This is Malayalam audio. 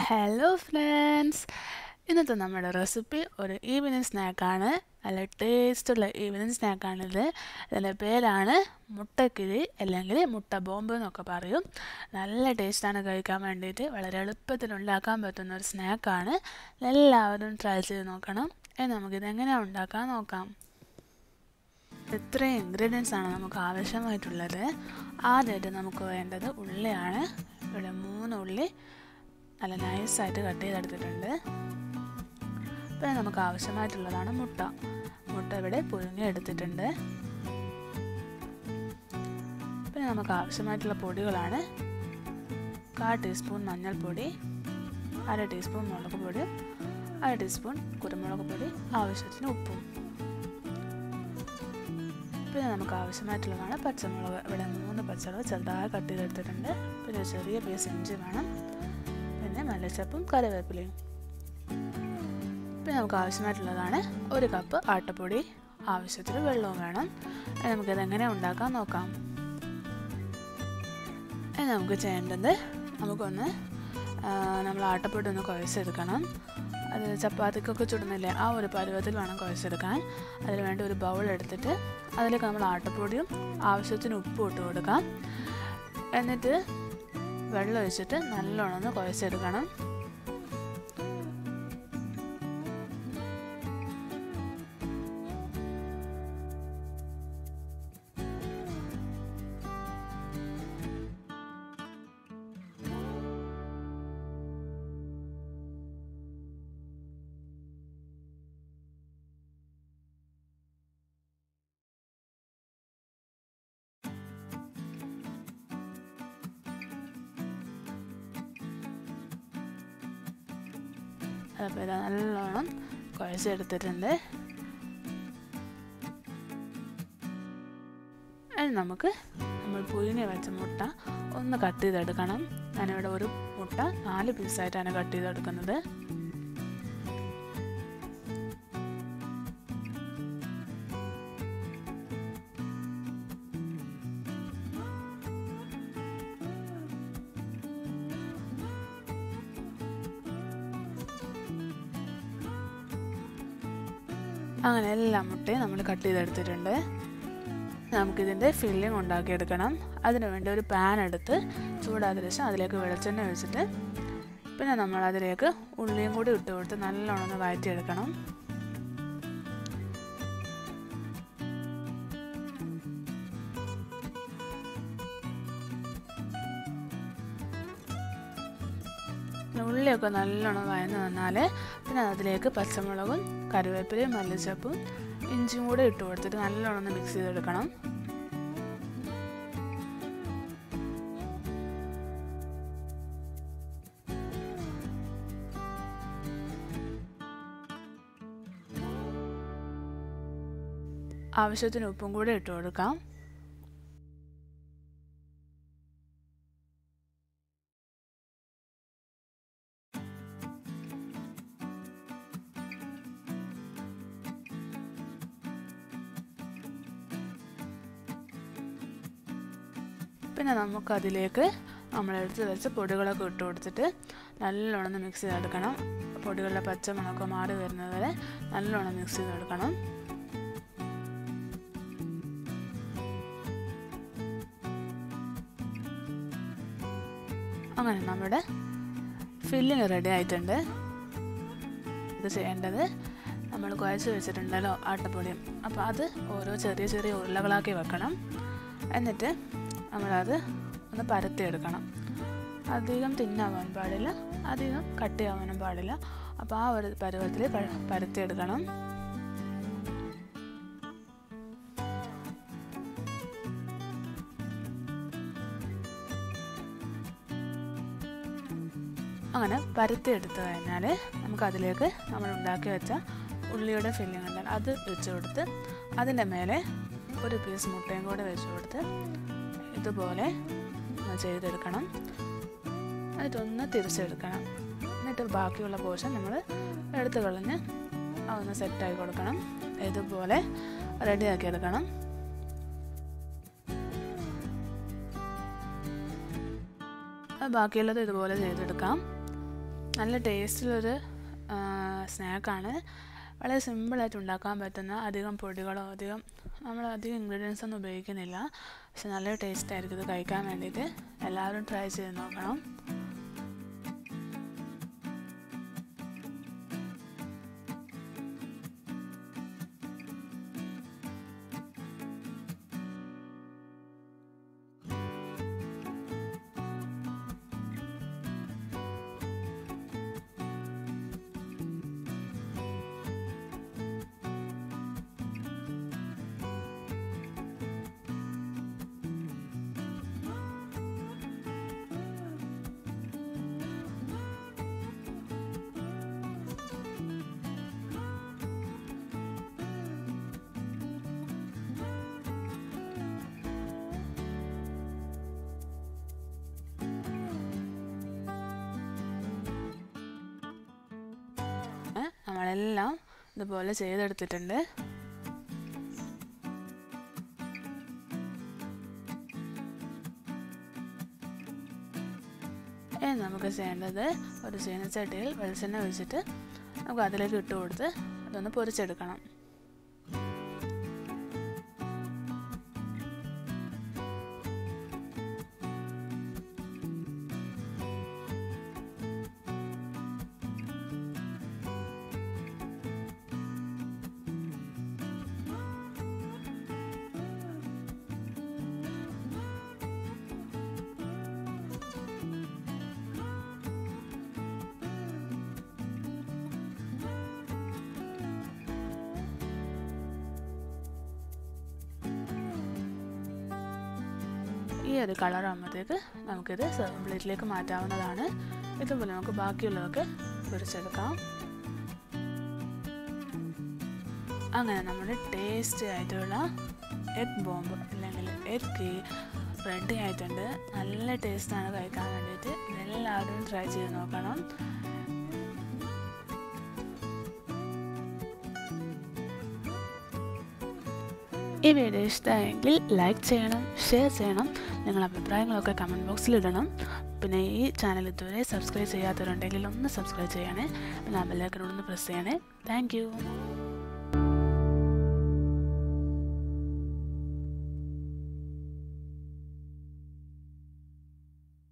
ഹലോ ഫ്രണ്ട്സ് ഇന്നത്തെ നമ്മുടെ റെസിപ്പി ഒരു ഈവനിങ് സ്നാക്കാണ് നല്ല ടേസ്റ്റുള്ള ഈവനിങ് സ്നാക്കാണിത് ഇതിൻ്റെ പേരാണ് മുട്ടക്കിഴി അല്ലെങ്കിൽ മുട്ട ബോംബ് എന്നൊക്കെ പറയും നല്ല ടേസ്റ്റാണ് കഴിക്കാൻ വേണ്ടിയിട്ട് വളരെ എളുപ്പത്തിൽ ഉണ്ടാക്കാൻ പറ്റുന്ന ഒരു സ്നാക്കാണ് എല്ലാവരും ട്രൈ ചെയ്ത് നോക്കണം ഇനി നമുക്കിത് എങ്ങനെയാണ് ഉണ്ടാക്കാൻ നോക്കാം ഇത്രയും ഇൻഗ്രീഡിയൻസ് ആണ് നമുക്ക് ആവശ്യമായിട്ടുള്ളത് ആദ്യമായിട്ട് നമുക്ക് വേണ്ടത് ഉള്ളിയാണ് ഇവിടെ മൂന്ന് ഉള്ളി നല്ല നൈസായിട്ട് കട്ട് ചെയ്തെടുത്തിട്ടുണ്ട് പിന്നെ നമുക്ക് ആവശ്യമായിട്ടുള്ളതാണ് മുട്ട മുട്ട ഇവിടെ പുഴുങ്ങി എടുത്തിട്ടുണ്ട് പിന്നെ നമുക്ക് ആവശ്യമായിട്ടുള്ള പൊടികളാണ് കാ ടീസ്പൂൺ മഞ്ഞൾപ്പൊടി അര ടീസ്പൂൺ മുളക് പൊടി അര ടീസ്പൂൺ കുരുമുളക് പൊടി ആവശ്യത്തിന് ഉപ്പും പിന്നെ നമുക്ക് ആവശ്യമായിട്ടുള്ളതാണ് പച്ചമുളക് ഇവിടെ മൂന്ന് പച്ചമുളക് ചെറുതായി കട്ട് ചെയ്തെടുത്തിട്ടുണ്ട് പിന്നെ ചെറിയ പീസ് ഇഞ്ചി വേണം പിന്നെ മല്ലിച്ചപ്പും കറിവേപ്പിലയും പിന്നെ നമുക്ക് ആവശ്യമായിട്ടുള്ളതാണ് ഒരു കപ്പ് ആട്ടപ്പൊടി ആവശ്യത്തിന് വെള്ളവും വേണം നമുക്കിത് എങ്ങനെ ഉണ്ടാക്കാൻ നോക്കാം നമുക്ക് ചെയ്യേണ്ടത് നമുക്കൊന്ന് നമ്മൾ ആട്ടപ്പൊടി ഒന്ന് കുഴച്ചെടുക്കണം അത് ചപ്പാത്തിക്കൊക്കെ ചുടുന്നില്ലേ ആ ഒരു പരുവത്തിൽ വേണം കുഴച്ചെടുക്കാൻ അതിന് വേണ്ടി ഒരു ബൗൾ എടുത്തിട്ട് അതിലേക്ക് നമ്മൾ ആട്ടപ്പൊടിയും ആവശ്യത്തിന് ഉപ്പും ഇട്ട് കൊടുക്കാം എന്നിട്ട് വെള്ളം ഒഴിച്ചിട്ട് നല്ലോണം ഒന്ന് കുഴച്ചെടുക്കണം അപ്പോൾ ഇത് നല്ലോണം കുഴച്ചെടുത്തിട്ടുണ്ട് ഇനി നമുക്ക് നമ്മൾ പുഴുങ്ങി വെച്ച മുട്ട ഒന്ന് കട്ട് ചെയ്തെടുക്കണം ഞാനിവിടെ ഒരു മുട്ട നാല് പീസായിട്ടാണ് കട്ട് ചെയ്തെടുക്കുന്നത് അങ്ങനെ എല്ലാ മുട്ടയും നമ്മൾ കട്ട് ചെയ്തെടുത്തിട്ടുണ്ട് നമുക്കിതിൻ്റെ ഫില്ലിംഗ് ഉണ്ടാക്കിയെടുക്കണം അതിനു വേണ്ടി ഒരു പാൻ എടുത്ത് ചൂടാക്കിയ ശേഷം അതിലേക്ക് വെളിച്ചെണ്ണ ഒഴിച്ചിട്ട് പിന്നെ നമ്മൾ അതിലേക്ക് ഉള്ളിയും കൂടി ഇട്ട് കൊടുത്ത് നല്ലോണം ഒന്ന് വഴറ്റിയെടുക്കണം ഉള്ളിയൊക്കെ നല്ലോണം വഴന്ന് വന്നാൽ പിന്നെ അതിലേക്ക് പച്ചമുളകും കറിവേപ്പിലയും മല്ലിച്ചപ്പും ഇഞ്ചിയും കൂടെ ഇട്ട് കൊടുത്തിട്ട് നല്ലോണം ഒന്ന് മിക്സ് ചെയ്തെടുക്കണം ആവശ്യത്തിന് ഉപ്പും കൂടെ ഇട്ട് കൊടുക്കാം പിന്നെ നമുക്കതിലേക്ക് നമ്മളെടുത്ത് വെച്ച പൊടികളൊക്കെ ഇട്ട് കൊടുത്തിട്ട് നല്ലോണം മിക്സ് ചെയ്തെടുക്കണം പൊടികളുടെ പച്ചമണമൊക്കെ മാറി വരുന്നത് വരെ നല്ലോണം മിക്സ് ചെയ്തെടുക്കണം അങ്ങനെ നമ്മുടെ ഫില്ലിങ് റെഡി ആയിട്ടുണ്ട് ഇത് ചെയ്യേണ്ടത് നമ്മൾ കുഴച്ച് വെച്ചിട്ടുണ്ടല്ലോ ആട്ടപ്പൊടിയും അപ്പോൾ അത് ഓരോ ചെറിയ ചെറിയ ഉരുളകളാക്കി വെക്കണം എന്നിട്ട് നമ്മളത് ഒന്ന് പരത്തിയെടുക്കണം അധികം തിന്നാവാൻ പാടില്ല അധികം കട്ടിയാവാനും പാടില്ല അപ്പോൾ ആ ഒരു പരുവത്തിൽ പരത്തിയെടുക്കണം അങ്ങനെ പരത്തി എടുത്തു കഴിഞ്ഞാൽ നമുക്കതിലേക്ക് നമ്മൾ ഉണ്ടാക്കി വെച്ച ഉള്ളിയുടെ ഫില്ലിംഗ് ഉണ്ടല്ലോ അത് വെച്ച് കൊടുത്ത് അതിൻ്റെ മേലെ ഒരു പീസ് മുട്ടയും കൂടെ വെച്ച് കൊടുത്ത് ഇതുപോലെ ചെയ്തെടുക്കണം എന്നിട്ടൊന്ന് തിരിച്ചെടുക്കണം എന്നിട്ട് ബാക്കിയുള്ള പോർഷൻ നമ്മൾ എടുത്ത് കളഞ്ഞ് അതൊന്ന് സെറ്റാക്കി കൊടുക്കണം ഇതുപോലെ റെഡിയാക്കി എടുക്കണം ബാക്കിയുള്ളത് ഇതുപോലെ ചെയ്തെടുക്കാം നല്ല ടേസ്റ്റിലൊരു സ്നാക്കാണ് വളരെ സിമ്പിളായിട്ട് ഉണ്ടാക്കാൻ പറ്റുന്ന അധികം പൊടികളോ അധികം നമ്മൾ അധികം ഇൻഗ്രീഡിയൻസ് ഒന്നും ഉപയോഗിക്കുന്നില്ല പക്ഷെ നല്ല ടേസ്റ്റ് ആയിരിക്കും ഇത് കഴിക്കാൻ വേണ്ടിയിട്ട് എല്ലാവരും ട്രൈ ചെയ്ത് നോക്കണം നമ്മളെല്ലാം ഇതുപോലെ ചെയ്തെടുത്തിട്ടുണ്ട് ഇനി നമുക്ക് ചെയ്യേണ്ടത് ഒരു ചീനച്ചട്ടിയിൽ വെളിച്ചെണ്ണ ഒഴിച്ചിട്ട് നമുക്ക് അതിലേക്ക് ഇട്ട് കൊടുത്ത് അതൊന്ന് പൊരിച്ചെടുക്കണം ഈ ഒരു കളർ ആകുമ്പോഴത്തേക്ക് നമുക്കിത് സെർവ് പ്ലേറ്റിലേക്ക് മാറ്റാവുന്നതാണ് ഇതുപോലെ നമുക്ക് ബാക്കിയുള്ളതൊക്കെ പൊരിച്ചെടുക്കാം അങ്ങനെ നമ്മുടെ ടേസ്റ്റി ആയിട്ടുള്ള എഗ് ബോംബ് അല്ലെങ്കിൽ എഗ് റെഡി ആയിട്ടുണ്ട് നല്ല ടേസ്റ്റാണ് കഴിക്കാൻ വേണ്ടിയിട്ട് ഇതെല്ലാവരും ട്രൈ ചെയ്ത് നോക്കണം ഈ വീഡിയോ ഇഷ്ടമായെങ്കിൽ ലൈക്ക് ചെയ്യണം ഷെയർ ചെയ്യണം നിങ്ങളുടെ അഭിപ്രായങ്ങളൊക്കെ കമൻറ്റ് ബോക്സിൽ ഇടണം പിന്നെ ഈ ചാനൽ ഇതുവരെ സബ്സ്ക്രൈബ് ചെയ്യാത്തവരുണ്ടെങ്കിൽ ഒന്ന് സബ്സ്ക്രൈബ് ചെയ്യണേ പിന്നെ ആ ബെല്ലൈക്കനോടൊന്ന് പ്രസ് ചെയ്യണേ താങ്ക്